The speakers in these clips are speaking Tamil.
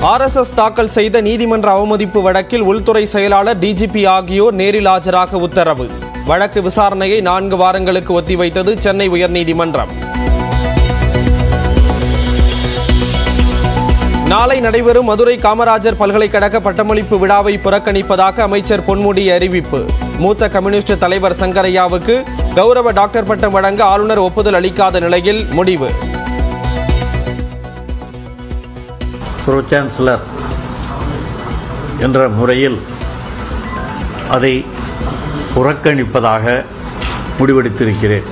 ஆர்எஸ்எஸ் தாக்கல் செய்த நீதிமன்ற அவமதிப்பு வழக்கில் உள்துறை செயலாளர் டிஜிபி ஆகியோர் நேரில் ஆஜராக உத்தரவு வழக்கு விசாரணையை நான்கு வாரங்களுக்கு ஒத்திவைத்தது சென்னை உயர்நீதிமன்றம் நாளை நடைபெறும் மதுரை காமராஜர் பல்கலைக்கழக பட்டமளிப்பு விழாவை புறக்கணிப்பதாக அமைச்சர் பொன்முடி அறிவிப்பு மூத்த கம்யூனிஸ்ட் தலைவர் சங்கரையாவுக்கு கௌரவ டாக்டர் பட்டம் வழங்க ஆளுநர் ஒப்புதல் அளிக்காத நிலையில் முடிவு ப்ரோ சான்சலர் என்ற முறையில் அதை புறக்கணிப்பதாக முடிவெடுத்திருக்கிறேன்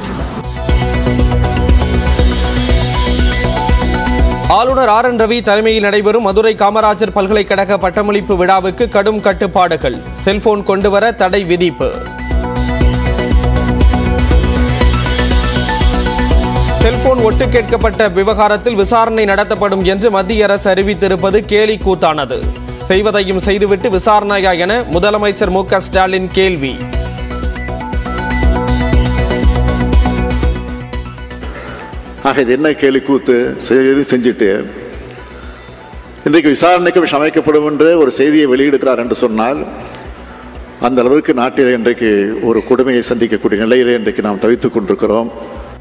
ஆளுநர் ஆர் என் ரவி தலைமையில் நடைபெறும் மதுரை காமராஜர் பல்கலைக்கழக பட்டமளிப்பு விழாவுக்கு கடும் கட்டுப்பாடுகள் செல்போன் கொண்டுவர தடை விதிப்பு செல்போன் ஒட்டு கேட்கப்பட்ட விவகாரத்தில் விசாரணை நடத்தப்படும் என்று மத்திய அரசு அறிவித்திருப்பது கேலி கூத்தானது செய்வதையும் செய்துவிட்டு விசாரணையா என முதலமைச்சர் மு க ஸ்டாலின் கேள்வி ஆக இது என்ன கேலி கூத்து செய்து செஞ்சுட்டு இன்றைக்கு விசாரணைக்கு விஷயம் அமைக்கப்படும் என்று ஒரு செய்தியை வெளியிடுகிறார் என்று சொன்னால் அந்த அளவிற்கு நாட்டில் இன்றைக்கு ஒரு கொடுமையை சந்திக்கக்கூடிய நிலையிலே இன்றைக்கு நாம் தவித்துக் கொண்டிருக்கிறோம்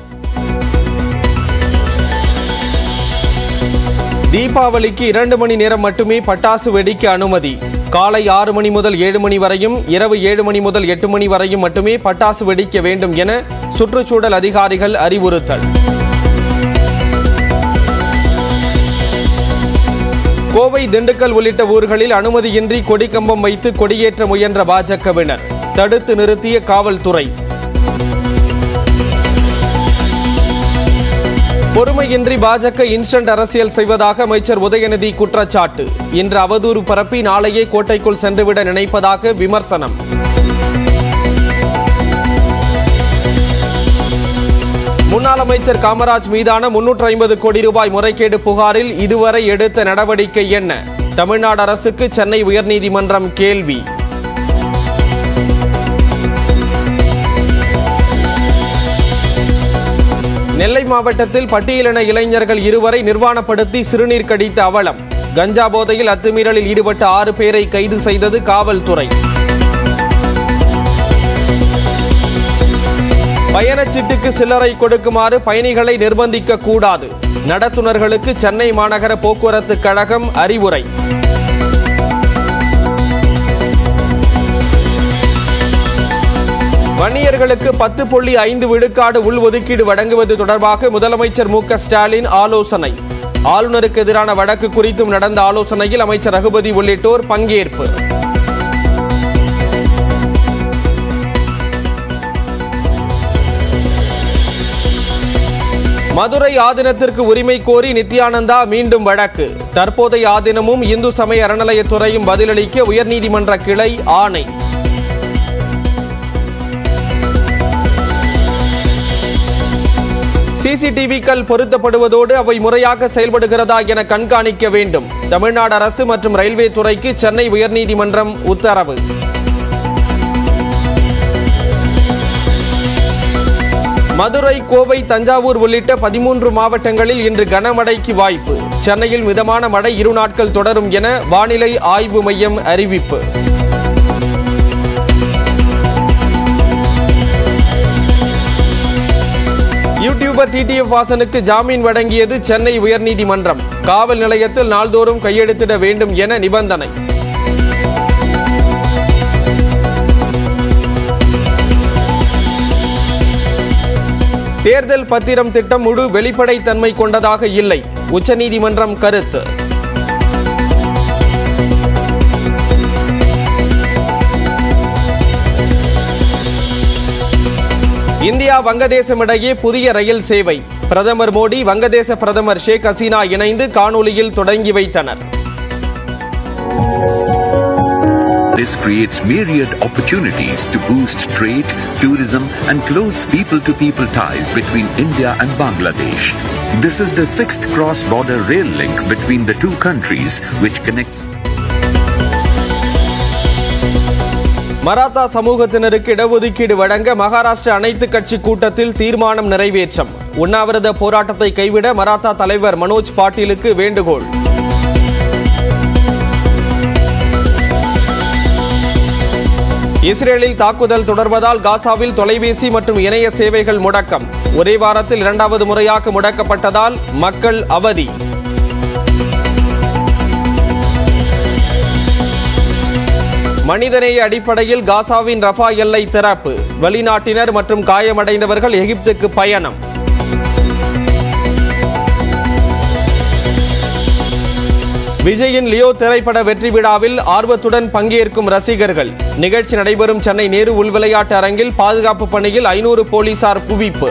தீபாவளிக்கு இரண்டு மணி நேரம் மட்டுமே பட்டாசு வெடிக்க அனுமதி காலை ஆறு மணி முதல் ஏழு மணி வரையும் இரவு ஏழு மணி முதல் எட்டு மணி வரையும் மட்டுமே பட்டாசு வெடிக்க வேண்டும் என சுற்றுச்சூழல் அதிகாரிகள் அறிவுறுத்தல் கோவை திண்டுக்கல் உள்ளிட்ட ஊர்களில் அனுமதியின்றி கொடிக்கம்பம் வைத்து கொடியேற்ற முயன்ற பாஜகவினர் தடுத்து நிறுத்திய காவல்துறை பொறுமையின்றி பாஜக இன்ஸ்டன்ட் அரசியல் செய்வதாக அமைச்சர் உதயநிதி குற்றச்சாட்டு இன்று அவதூறு பரப்பி நாளையே கோட்டைக்குள் சென்றுவிட நினைப்பதாக விமர்சனம் முன்னாள் அமைச்சர் காமராஜ் மீதான முன்னூற்று ஐம்பது கோடி ரூபாய் முறைகேடு புகாரில் இதுவரை எடுத்த நடவடிக்கை என்ன தமிழ்நாடு அரசுக்கு சென்னை உயர்நீதிமன்றம் கேள்வி நெல்லை மாவட்டத்தில் பட்டியலின இளைஞர்கள் இருவரை நிர்வாணப்படுத்தி சிறுநீர் கடித்த அவலம் கஞ்சா போதையில் அத்துமீறலில் ஈடுபட்ட ஆறு பேரை கைது செய்தது காவல்துறை பயணச்சீட்டுக்கு சில்லறை கொடுக்குமாறு பயணிகளை நிர்பந்திக்க கூடாது நடத்துனர்களுக்கு சென்னை மாநகர போக்குவரத்து கழகம் அறிவுரை வன்னியர்களுக்கு பத்து புள்ளி ஐந்து விழுக்காடு உள்ஒதுக்கீடு வழங்குவது தொடர்பாக முதலமைச்சர் மு க ஸ்டாலின் ஆலோசனை ஆளுநருக்கு எதிரான வழக்கு குறித்தும் நடந்த ஆலோசனையில் அமைச்சர் ரகுபதி உள்ளிட்டோர் பங்கேற்பு மதுரை ஆதீனத்திற்கு உரிமை கோரி நித்யானந்தா மீண்டும் வழக்கு தற்போதைய ஆதீனமும் இந்து சமய அறநிலையத்துறையும் பதிலளிக்க உயர்நீதிமன்ற கிளை ஆணை சிசிடிவிக்கள் பொருத்தப்படுவதோடு அவை முறையாக செயல்படுகிறதா என கண்காணிக்க வேண்டும் தமிழ்நாடு அரசு மற்றும் ரயில்வே துறைக்கு சென்னை உயர்நீதிமன்றம் உத்தரவு மதுரை கோவை தஞ்சாவூர் உள்ளிட்ட பதிமூன்று மாவட்டங்களில் இன்று கனமழைக்கு வாய்ப்பு சென்னையில் மிதமான மழை இரு நாட்கள் தொடரும் என வானிலை ஆய்வு மையம் அறிவிப்பு யூடியூபர் டிடிஎஃப் வாசனுக்கு ஜாமீன் வழங்கியது சென்னை உயர்நீதிமன்றம் காவல் நிலையத்தில் நாள்தோறும் கையெழுத்திட வேண்டும் என நிபந்தனை தேர்தல் பத்திரம் திட்டம் முழு வெளிப்படைத்தன்மை கொண்டதாக இல்லை உச்சநீதிமன்றம் கருத்து இந்தியா வங்கதேசம் இடையே புதிய ரயில் சேவை பிரதமர் மோடி வங்கதேச பிரதமர் ஷேக் ஹசீனா இணைந்து காணொலியில் தொடங்கி வைத்தனர் This creates myriad opportunities to boost trade, tourism, and close people to people ties between India and Bangladesh. This is the sixth cross border rail link between the two countries, which connects. Maratha சமூகத்தினருக்கு இடஒதுக்கீடு வழங்க மகாராஷ்டிர அனைத்து கட்சி கூட்டத்தில் தீர்மானம் நிறைவேற்றம் உண்ணாவிரத போராட்டத்தை கைவிட மராத்தா தலைவர் மனோஜ் பாட்டீலுக்கு வேண்டுகோள் இஸ்ரேலில் தாக்குதல் தொடர்வதால் காசாவில் தொலைபேசி மற்றும் இணைய சேவைகள் முடக்கம் ஒரே வாரத்தில் இரண்டாவது முறையாக முடக்கப்பட்டதால் மக்கள் அவதி மனிதநேய அடிப்படையில் காசாவின் ரஃபா எல்லை திறப்பு வெளிநாட்டினர் மற்றும் காயமடைந்தவர்கள் எகிப்துக்கு பயணம் விஜயின் லியோ திரைப்பட வெற்றி விழாவில் ஆர்வத்துடன் பங்கேற்கும் ரசிகர்கள் நிகழ்ச்சி நடைபெறும் சென்னை நேரு உள் விளையாட்டு அரங்கில் பாதுகாப்பு பணியில் ஐநூறு போலீசார் குவிப்பு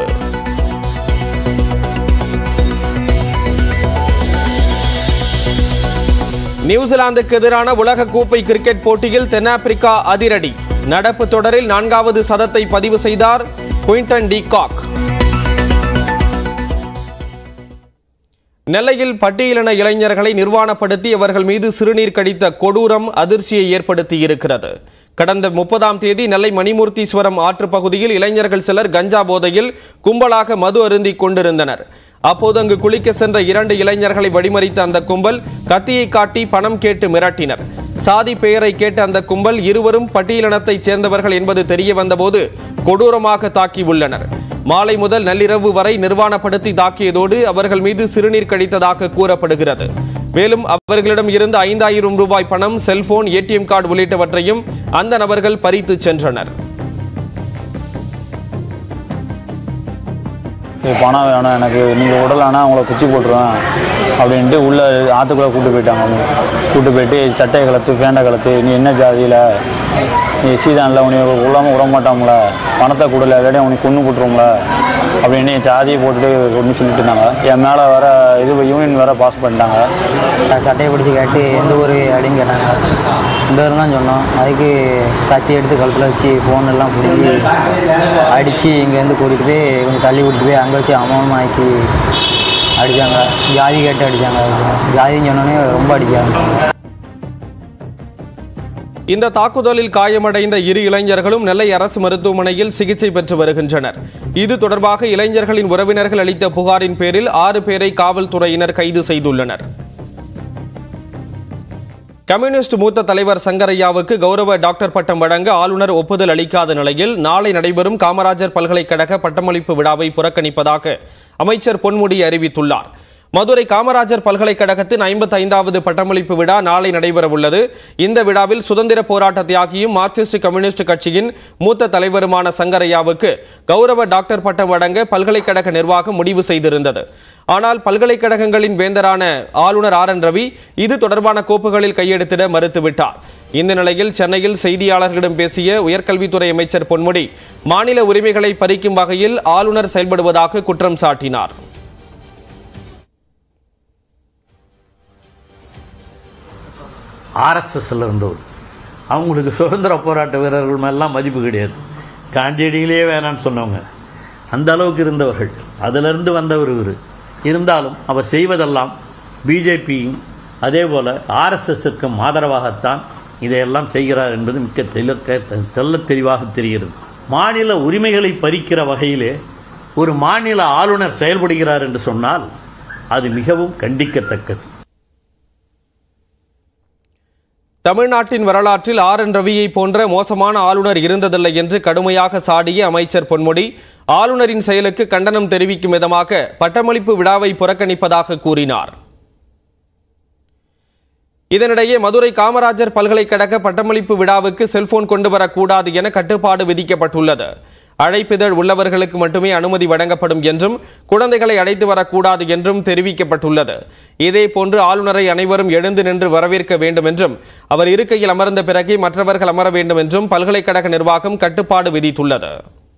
நியூசிலாந்துக்கு எதிரான உலக கோப்பை கிரிக்கெட் போட்டியில் தென்னாப்பிரிக்கா அதிரடி நடப்பு தொடரில் நான்காவது சதத்தை பதிவு செய்தார் குயின்டன் டி காக் நெல்லையில் பட்டியலின இளைஞர்களை நிர்வாணப்படுத்தி அவர்கள் மீது சிறுநீர் கடித்த கொடூரம் அதிர்ச்சியை ஏற்படுத்தி இருக்கிறது கடந்த முப்பதாம் தேதி நெல்லை மணிமூர்த்தீஸ்வரம் ஆற்று பகுதியில் இளைஞர்கள் சிலர் கஞ்சா போதையில் கும்பலாக மது அருந்திக் கொண்டிருந்தனர் அப்போது அங்கு குளிக்க சென்ற இரண்டு இளைஞர்களை வழிமறித்த அந்த கும்பல் கத்தியை காட்டி பணம் கேட்டு மிரட்டினர் சாதி பெயரை கேட்ட அந்த கும்பல் இருவரும் பட்டியலினத்தைச் சேர்ந்தவர்கள் என்பது தெரிய வந்தபோது கொடூரமாக தாக்கி உள்ளனர் மாலை முதல் நள்ளிரவு வரை நிர்வாணப்படுத்தி தாக்கியதோடு அவர்கள் மீது சிறுநீர் கழித்ததாக கூறப்படுகிறது மேலும் அவர்களிடம் இருந்து ஐந்தாயிரம் ரூபாய் பணம் செல்போன் ஏடிஎம் கார்டு உள்ளிட்டவற்றையும் அந்த நபர்கள் பறித்து சென்றனர் இது பணம் வேணும் எனக்கு நீங்கள் உடலானா உங்களை குச்சி போட்டுருவேன் அப்படின்ட்டு உள்ளே ஆற்றுக்குள்ளே கூட்டு போயிட்டாங்க அவங்க கூட்டு போயிட்டு சட்டையை கலத்து பேண்டை கலத்து நீ என்ன ஜாதியில் நீ சீதானில் உனி உள்ளாமல் விட மாட்டோம்ல பணத்தை கொடுல இல்லாட்டி உனக்கு கொண்டு போட்டுருவோம்ல அப்படின்னு என் ஜாதியை போட்டுட்டு ஒன்று சொல்லிட்டு இருந்தாங்க என் மேலே வர இது யூனியன் வேற பாஸ் பண்ணிட்டாங்க நான் சட்டையை பிடிச்சி கேட்டு எந்த ஊர் அப்படின்னு கேட்டாங்க இந்த ஊர் தான் சொன்னோம் அதுக்கு கத்தி எடுத்து கழுத்தில் வச்சு ஃபோன் எல்லாம் பிடிங்கி அடித்து இங்கேருந்து கூட்டிகிட்டு போய் கொஞ்சம் தள்ளி கூட்டிட்டு போய் அங்கே வச்சு அமௌனமாக்கி அடித்தாங்க ஜாதி கேட்டு அடித்தாங்க ஜாதின்னு சொன்னோன்னே ரொம்ப அடிக்காங்க இந்த தாக்குதலில் காயமடைந்த இரு இளைஞர்களும் நெல்லை அரசு மருத்துவமனையில் சிகிச்சை பெற்று வருகின்றனர் இது தொடர்பாக இளைஞர்களின் உறவினர்கள் அளித்த புகாரின் பேரில் ஆறு பேரை காவல்துறையினர் கைது செய்துள்ளனர் கம்யூனிஸ்ட் மூத்த தலைவர் சங்கரையாவுக்கு கௌரவ டாக்டர் பட்டம் வழங்க ஆளுநர் ஒப்புதல் அளிக்காத நிலையில் நாளை நடைபெறும் காமராஜர் பல்கலைக்கழக பட்டமளிப்பு விழாவை புறக்கணிப்பதாக அமைச்சர் பொன்முடி அறிவித்துள்ளார் மதுரை காமராஜர் பல்கலைக்கழகத்தின் ஐம்பத்தி ஐந்தாவது பட்டமளிப்பு விழா நாளை நடைபெறவுள்ளது இந்த விழாவில் சுதந்திர போராட்ட தியாகியும் மார்க்சிஸ்ட் கம்யூனிஸ்ட் கட்சியின் மூத்த தலைவருமான சங்கரையாவுக்கு கௌரவ டாக்டர் பட்டம் வழங்க பல்கலைக்கழக நிர்வாகம் முடிவு செய்திருந்தது ஆனால் பல்கலைக்கழகங்களின் வேந்தரான ஆளுநர் ஆர் என் ரவி இது தொடர்பான கோப்புகளில் கையெழுத்திட மறுத்துவிட்டார் இந்த நிலையில் சென்னையில் செய்தியாளர்களிடம் பேசிய உயர்கல்வித்துறை அமைச்சர் பொன்முடி மாநில உரிமைகளை பறிக்கும் வகையில் ஆளுநர் செயல்படுவதாக குற்றம் சாட்டினார் ஆர்எஸ்எஸ்ல இருந்தவர் அவங்களுக்கு சுதந்திர போராட்ட வீரர்கள் மேலாம் மதிப்பு கிடையாது காந்தியடியிலே வேணான்னு சொன்னவங்க அந்த அளவுக்கு இருந்தவர்கள் அதிலிருந்து வந்தவர் இவர் இருந்தாலும் அவர் செய்வதெல்லாம் பிஜேபியும் அதே போல் ஆர்எஸ்எஸ்ஸிற்கும் ஆதரவாகத்தான் இதையெல்லாம் செய்கிறார் என்பது மிக்க தெளிக்க தெள்ளத் தெளிவாக தெரிகிறது மாநில உரிமைகளை பறிக்கிற வகையிலே ஒரு மாநில ஆளுநர் செயல்படுகிறார் என்று சொன்னால் அது மிகவும் கண்டிக்கத்தக்கது தமிழ்நாட்டின் வரலாற்றில் ஆர் என் ரவியை போன்ற மோசமான ஆளுநர் இருந்ததில்லை என்று கடுமையாக சாடிய அமைச்சர் பொன்முடி ஆளுநரின் செயலுக்கு கண்டனம் தெரிவிக்கும் விதமாக பட்டமளிப்பு விழாவை புறக்கணிப்பதாக கூறினார் இதனிடையே மதுரை காமராஜர் பல்கலைக்கழக பட்டமளிப்பு விழாவுக்கு செல்போன் கொண்டு வரக்கூடாது என கட்டுப்பாடு விதிக்கப்பட்டுள்ளது அழைப்பிதழ் உள்ளவர்களுக்கு மட்டுமே அனுமதி வழங்கப்படும் என்றும் குழந்தைகளை அழைத்து வரக்கூடாது என்றும் தெரிவிக்கப்பட்டுள்ளது இதேபோன்று ஆளுநரை அனைவரும் எழுந்து நின்று வரவேற்க வேண்டும் என்றும் அவர் இருக்கையில் அமர்ந்த பிறகே மற்றவர்கள் அமர வேண்டும் என்றும் பல்கலைக்கழக நிர்வாகம் கட்டுப்பாடு விதித்துள்ளது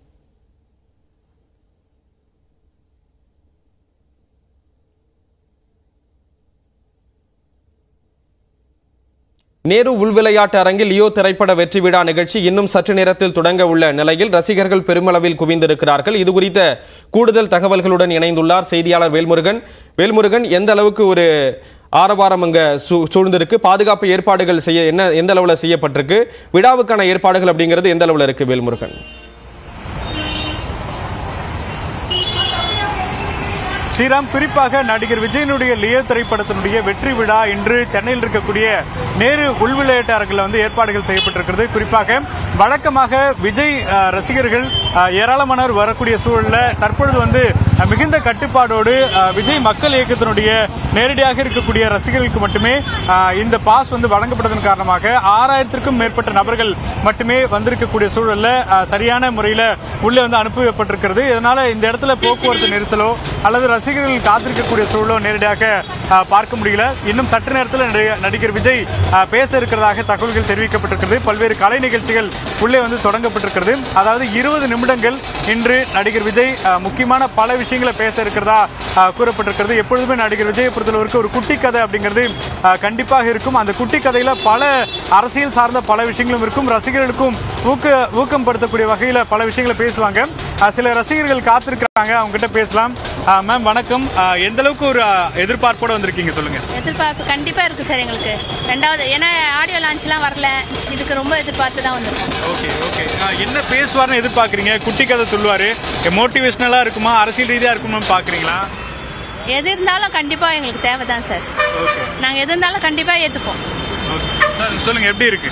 நேரு உள்விளையாட்டு அரங்கில் லியோ திரைப்பட வெற்றி விழா நிகழ்ச்சி இன்னும் சற்று நேரத்தில் தொடங்க உள்ள நிலையில் ரசிகர்கள் பெருமளவில் குவிந்திருக்கிறார்கள் இது குறித்த கூடுதல் தகவல்களுடன் இணைந்துள்ளார் செய்தியாளர் வேல்முருகன் வேல்முருகன் எந்த அளவுக்கு ஒரு ஆரவாரம் அங்க சூ- சூழ்ந்திருக்கு பாதுகாப்பு ஏற்பாடுகள் செய்ய என்ன எந்த அளவுல செய்யப்பட்டிருக்கு விழாவுக்கான ஏற்பாடுகள் அப்படிங்கிறது எந்த அளவுல இருக்கு வேல்முருகன் ஸ்ரீராம் குறிப்பாக நடிகர் விஜயனுடைய லியோ திரைப்படத்தினுடைய வெற்றி விழா இன்று சென்னையில் இருக்கக்கூடிய நேரு உள்விளையாட்டு அரங்கில் வந்து ஏற்பாடுகள் செய்யப்பட்டிருக்கிறது குறிப்பாக வழக்கமாக விஜய் அஹ், ரசிகர்கள் அஹ், ஏராளமானவர் வரக்கூடிய சூழல்ல தற்பொழுது வந்து அஹ், மிகுந்த கட்டுப்பாடோடு அஹ், விஜய் மக்கள் இயக்கத்தினுடைய நேரடியாக இருக்கக்கூடிய ரசிகர்களுக்கு மட்டுமே அஹ், இந்த பாஸ் வந்து வழங்கப்பட்டதன் காரணமாக ஆறாயிரத்திற்கும் மேற்பட்ட நபர்கள் மட்டுமே வந்திருக்கக்கூடிய சூழல்ல அஹ், சரியான முறையில் உள்ளே வந்து அனுப்பப்பட்டிருக்கிறது இதனால இந்த இடத்துல போக்குவரத்து நெரிசலோ அல்லது ரசிகர்கள் காத்திருக்கக்கூடிய சூழலோ நேரடியாக அஹ், பார்க்க முடியல இன்னும் சற்று நேரத்தில் நடி- நடிகர் விஜய் அஹ், பேச இருக்கிறதாக தகவல்கள் தெரிவிக்கப்பட்டிருக்கிறது பல்வேறு கலை நிகழ்ச்சிகள் உள்ளே வந்து தொடங்கப்பட்டிருக்கிறது அதாவது இருபது நிமிடங்கள் இன்று நடிகர் விஜய் அஹ், முக்கியமான பல விஷயங்களை பேச இருக்கிறதா அஹ், கூறப்பட்டிருக்கிறது எப்பொழுதுமே நடிகர் விஜயை பொறுத்தளவிற்கு ஒரு குட்டி கதை அப்படிங்கிறது அஹ், கண்டிப்பாக இருக்கும் அந்த குட்டி கதையில பல அரசியல் சார்ந்த பல விஷயங்களும் இருக்கும் ரசிகர்களுக்கும் ஊக்க ஊக்கம் படுத்தக்கூடிய வகையில பல விஷயங்களை பேசுவாங்க அஹ், சில ரசிகர்கள் காத்திருக்கிறாங்க அவங்க கிட்ட பேசலாம் அஹ், மேம் வணக்கம் அஹ், எந்த அளவுக்கு ஒரு அஹ், எதிர்பார்ப்போட வந்திருக்கீங்க சொல்லுங்க எதிர்பார்ப்பு கண்டிப்பா இருக்கு சார் எங்களுக்கு ரெண்டாவது ஏன்னா ஆடியோ லான்ச்லாம் வரல இதுக்கு ரொம்ப எதிர்பார்த்து தான் வந்திருக்கோம் ஓகே ஓகே என்ன பேசுவார்னு எதிர்பார்க்குறீங்க குட்டி கதை சொல்லுவாரு மோட்டிவேஷனலா இருக்குமா அரசியல் ரீதியா இருக்குமான்னு பாக்குறீங்களா எது இருந்தாலும் கண்டிப்பா எங்களுக்கு தேவை தான் சார் ஓகே நாங்க எது இருந்தாலும் கண்டிப்பா ஏத்துப்போம் ஓகே சொல்லுங்க எப்படி இருக்கு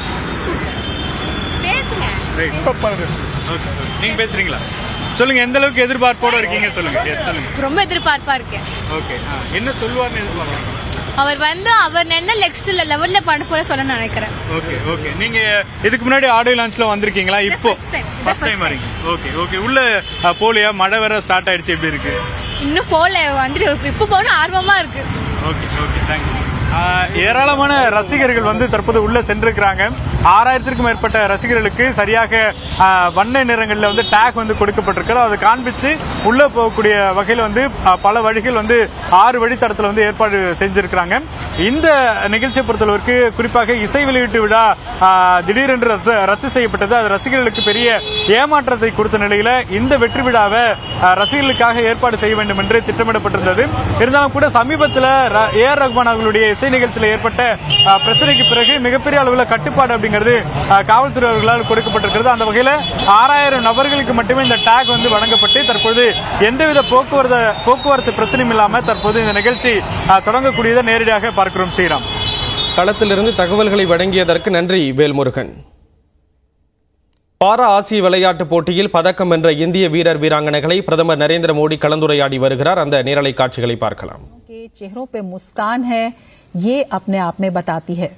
பேசுங்க ரைட் ஓகே நீங்க பேசுறீங்களா சொல்லுங்க எந்த அளவுக்கு எதிர்பார்ப்போட இருக்கீங்க சொல்லுங்க Yes, சொல்லுங்க ரொம்ப எதிர்பார்ப்பா இருக்கேன் ஓகே என்ன சொல்லுவார்னு எதிர்பார்க்குறீங்க அவர் வந்து அவர் என்ன நெக்ஸ்ட் லெவல்ல பண்ண போற சொல்ல நினைக்கிறேன் ஓகே ஓகே நீங்க இதுக்கு முன்னாடி ஆடியோ லான்ச்ல வந்திருக்கீங்களா இப்போ first time. இதான் ஃபர்ஸ்ட் first டைம் வரீங்க ஓகே ஓகே உள்ள அஹ், போலியா மழை வேற ஸ்டார்ட் ஆயிடுச்சு எப்படி இருக்கு இன்னும் போல வந்துட்டு இப்ப போகணும் ஆர்வமா இருக்கு ஓகே ஓகே தேங்க்யூ ஏராளமான ரசிகர்கள் வந்து தற்போது உள்ள சென்றிருக்கிறாங்க ஆறாயிரத்திற்கும் மேற்பட்ட ரசிகர்களுக்கு சரியாக ஆஹ், வண்ண நிறங்களில் வந்து டேக் வந்து கொடுக்கப்பட்டிருக்கிறது அதை காண்பிச்சு உள்ள போகக்கூடிய வகையில் வந்து ஆஹ், பல வழிகள் வந்து ஆறு வழித்தடத்தில் வந்து ஏற்பாடு செஞ்சிருக்கிறாங்க இந்த நிகழ்ச்சியை பொறுத்தளவிற்கு குறிப்பாக இசை வெளியீட்டு விழா ஆஹ், திடீரென்று ரத்து ரத்து செய்யப்பட்டது அது ரசிகர்களுக்கு பெரிய ஏமாற்றத்தை கொடுத்த நிலையில இந்த வெற்றி விழாவை ஆஹ், ரசிகர்களுக்காக ஏற்பாடு செய்ய வேண்டும் என்று திட்டமிடப்பட்டிருந்தது இருந்தாலும் கூட சமீபத்தில் ஏ ஆர் ரஹ்மான் அவர்களுடைய இசை நிகழ்ச்சியில் ஏற்பட்ட ஆஹ், பிரச்சனைக்கு பிறகு மிகப்பெரிய அளவில் கட்டுப்பாடு அப்படிங்கிறது ஆஹ், காவல்துறை அவர்களால் கொடுக்கப்பட்டிருக்கிறது அந்த வகையில் ஆறாயிரம் நபர்களுக்கு மட்டுமே இந்த டேக் வந்து வழங்கப்பட்டு தற்போது எந்தவித போக்குவரத்து போக்குவரத்து பிரச்சனையும் இல்லாம தற்போது இந்த நிகழ்ச்சி ஆஹ், தொடங்கக்கூடியதை நேரடியாக பார்க்கிறோம் ஸ்ரீராம் களத்திலிருந்து தகவல்களை வழங்கியதற்கு நன்றி வேல்முருகன் பாரா ஆசிய விளையாட்டுப் போட்டியில் பதக்கம் வென்ற இந்திய வீரர் வீராங்கனைகளை பிரதமர் நரேந்திர மோடி கலந்துரையாடி வருகிறார் அந்த நேரலை காட்சிகளை பார்க்கலாம் के चेहरों पे मुस्कान है ये अपने आप में बताती है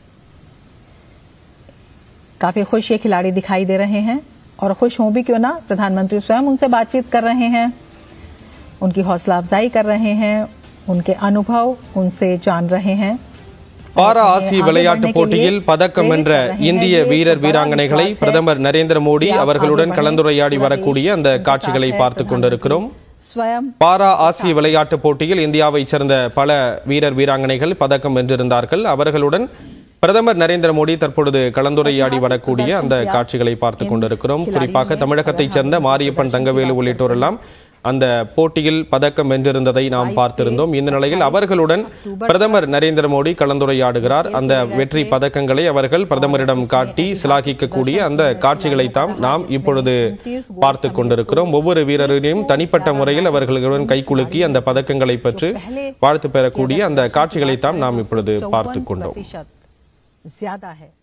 काफी खुश ये खिलाड़ी दिखाई दे रहे हैं और खुश हों भी क्यों ना प्रधानमंत्री स्वयं उनसे बातचीत कर रहे हैं उनकी हौसला अफजाई कर रहे हैं उनके अनुभव उनसे जान रहे हैं பாரா ஆசிய விளையாட்டுப் போட்டியில் பதக்கம் வென்ற இந்திய வீரர் வீராங்கனைகளை பிரதமர் நரேந்திர மோடி அவர்களுடன் கலந்துரையாடி வரக்கூடிய அந்த காட்சிகளை பார்த்துக் கொண்டிருக்கிறோம் स्वयं பாரா ஆசிய விளையாட்டுப் போட்டியில் இந்தியாவைச் சேர்ந்த பல வீரர் வீராங்கனைகள் பதக்கம் வென்றிருந்தார்கள் அவர்களுடன் பிரதமர் நரேந்திர மோடி தற்பொழுது கலந்துரையாடி வரக்கூடிய அந்த காட்சிகளை பார்த்துக் கொண்டிருக்கிறோம் குறிப்பாக தமிழகத்தைச் சேர்ந்த மாரியப்பன் தங்கவேலு உள்ளிட்டோரெல்லாம் அந்த போட்டியில் பதக்கம் வென்றிருந்ததை நாம் பார்த்திருந்தோம் இந்த நிலையில் அவர்களுடன் பிரதமர் நரேந்திர மோடி கலந்துரையாடுகிறார் அந்த வெற்றி பதக்கங்களை அவர்கள் பிரதமரிடம் காட்டி சிலாகிக்கக்கூடிய அந்த காட்சிகளை தாம் நாம் இப்பொழுது பார்த்து கொண்டிருக்கிறோம் ஒவ்வொரு வீரரையும் தனிப்பட்ட முறையில் அவர்களுடன் கைகுலுக்கி அந்த பதக்கங்களை பெற்று வாழ்த்து பெறக்கூடிய அந்த காட்சிகளை தாம் நாம் இப்பொழுது பார்த்து கொண்டோம் प्रतिशत ज्यादा है